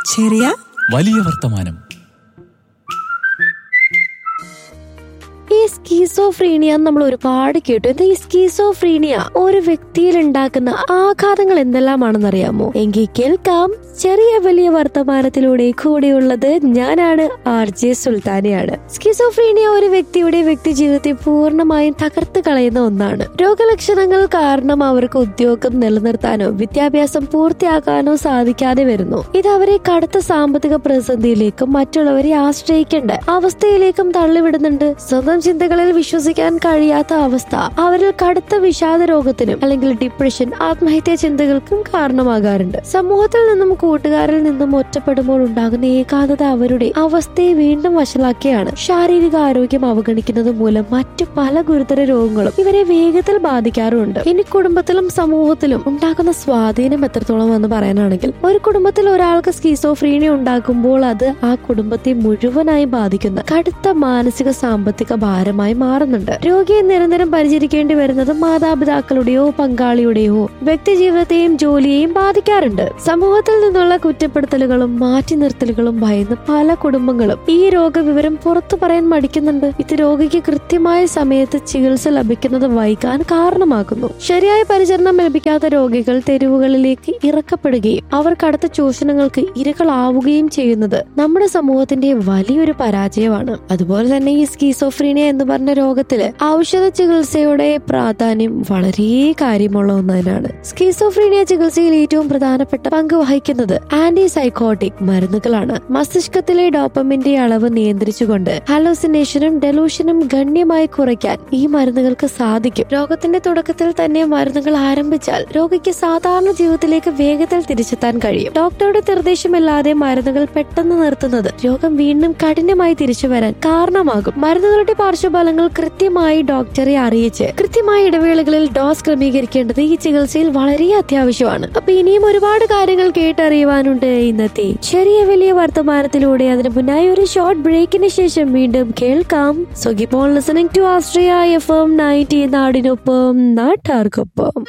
ചെറിയ വലിയ വർത്തമാനം ഈ സ്കീസോഫ്രീനിയ നമ്മൾ ഒരുപാട് കേട്ടു എന്താ ഈ സ്കീസോഫ്രീനിയ ഒരു വ്യക്തിയിൽ ഉണ്ടാക്കുന്ന ആഘാതങ്ങൾ എന്തെല്ലാമാണെന്ന് അറിയാമോ എങ്കിൽ കേൾക്കാം ചെറിയ വലിയ വർത്തമാനത്തിലൂടെ കൂടെയുള്ളത് ഞാനാണ് ആർ ജെ സുൽത്താനയാണ് സ്കിസോഫ്രീനിയ ഒരു വ്യക്തിയുടെ വ്യക്തി ജീവിതത്തെ പൂർണ്ണമായും തകർത്ത് കളയുന്ന ഒന്നാണ് രോഗലക്ഷണങ്ങൾ കാരണം അവർക്ക് ഉദ്യോഗം നിലനിർത്താനോ വിദ്യാഭ്യാസം പൂർത്തിയാക്കാനോ സാധിക്കാതെ വരുന്നു ഇത് അവരെ കടുത്ത സാമ്പത്തിക പ്രതിസന്ധിയിലേക്കും മറ്റുള്ളവരെ ആശ്രയിക്കേണ്ട അവസ്ഥയിലേക്കും തള്ളിവിടുന്നുണ്ട് സ്വന്തം ചിന്തകളിൽ വിശ്വസിക്കാൻ കഴിയാത്ത അവസ്ഥ അവരിൽ കടുത്ത വിഷാദ രോഗത്തിനും അല്ലെങ്കിൽ ഡിപ്രഷൻ ആത്മഹത്യാ ചിന്തകൾക്കും കാരണമാകാറുണ്ട് സമൂഹത്തിൽ നിന്നും കൂട്ടുകാരിൽ നിന്നും ഒറ്റപ്പെടുമ്പോൾ ഉണ്ടാകുന്ന ഏകാന്തത അവരുടെ അവസ്ഥയെ വീണ്ടും വഷളാക്കിയാണ് ശാരീരിക ആരോഗ്യം അവഗണിക്കുന്നത് മൂലം മറ്റു പല ഗുരുതര രോഗങ്ങളും ഇവരെ വേഗത്തിൽ ബാധിക്കാറുണ്ട് ഇനി കുടുംബത്തിലും സമൂഹത്തിലും ഉണ്ടാക്കുന്ന സ്വാധീനം എത്രത്തോളം എന്ന് പറയാനാണെങ്കിൽ ഒരു കുടുംബത്തിൽ ഒരാൾക്ക് സ്കീസോഫ്രീനിയ ഉണ്ടാക്കുമ്പോൾ അത് ആ കുടുംബത്തെ മുഴുവനായി ബാധിക്കുന്ന കടുത്ത മാനസിക സാമ്പത്തിക ഭാരമായി മാറുന്നുണ്ട് രോഗിയെ നിരന്തരം പരിചരിക്കേണ്ടി വരുന്നത് മാതാപിതാക്കളുടെയോ പങ്കാളിയുടെയോ വ്യക്തി ജീവിതത്തെയും ജോലിയെയും ബാധിക്കാറുണ്ട് സമൂഹത്തിൽ നിന്നുള്ള കുറ്റപ്പെടുത്തലുകളും മാറ്റി നിർത്തലുകളും ഭയന്ന് പല കുടുംബങ്ങളും ഈ രോഗവിവരം പുറത്തു പറയാൻ മടിക്കുന്നുണ്ട് ഇത് രോഗിക്ക് കൃത്യമായ സമയത്ത് ചികിത്സ ലഭിക്കുന്നത് വൈകാൻ കാരണമാകുന്നു ശരിയായ പരിചരണം ലഭിക്കാത്ത രോഗികൾ തെരുവുകളിലേക്ക് ഇറക്കപ്പെടുകയും അവർ കടുത്ത ചൂഷണങ്ങൾക്ക് ഇരകളാവുകയും ചെയ്യുന്നത് നമ്മുടെ സമൂഹത്തിന്റെ വലിയൊരു പരാജയമാണ് അതുപോലെ തന്നെ ഈ സ്കീസോഫ്രീനിയ എന്ന് പറഞ്ഞ രോഗത്തില് ഔഷധ ചികിത്സയുടെ പ്രാധാന്യം വളരെ കാര്യമുള്ള ഒന്ന് തന്നെയാണ് സ്കീസോഫ്രീനിയ ചികിത്സയിൽ ഏറ്റവും പ്രധാനപ്പെട്ട പങ്ക് വഹിക്കുന്നത് ആന്റി സൈക്കോട്ടിക് മരുന്നുകളാണ് മസ്തിഷ്കത്തിലെ ഡോപ്പമിന്റെ അളവ് നിയന്ത്രിച്ചുകൊണ്ട് ഹലോസിനേഷനും ഡെലൂഷനും ഗണ്യമായി കുറയ്ക്കാൻ ഈ മരുന്നുകൾക്ക് സാധിക്കും രോഗത്തിന്റെ തുടക്കത്തിൽ തന്നെ മരുന്നുകൾ ആരംഭിച്ചാൽ രോഗിക്ക് സാധാരണ ജീവിതത്തിലേക്ക് വേഗത്തിൽ തിരിച്ചെത്താൻ കഴിയും ഡോക്ടറുടെ നിർദ്ദേശമില്ലാതെ മരുന്നുകൾ പെട്ടെന്ന് നിർത്തുന്നത് രോഗം വീണ്ടും കഠിനമായി തിരിച്ചു വരാൻ കാരണമാകും മരുന്നുകളുടെ പാർശ്വഫലങ്ങൾ കൃത്യമായി ഡോക്ടറെ അറിയിച്ച് കൃത്യമായ ഇടവേളകളിൽ ഡോസ് ക്രമീകരിക്കേണ്ടത് ഈ ചികിത്സയിൽ വളരെ അത്യാവശ്യമാണ് അപ്പൊ ഇനിയും ഒരുപാട് കാര്യങ്ങൾ കേട്ടറിയുവാനുണ്ട് ഇന്നത്തെ ചെറിയ വലിയ വർത്തമാനത്തിലൂടെ അതിന് മുന്നായി ഒരു ഷോർട്ട് ബ്രേക്കിന് ശേഷം വീണ്ടും കേൾക്കാം so keep on listening to Austria F M ninety നാടിനൊപ്പം നാട്ടാർക്കൊപ്പം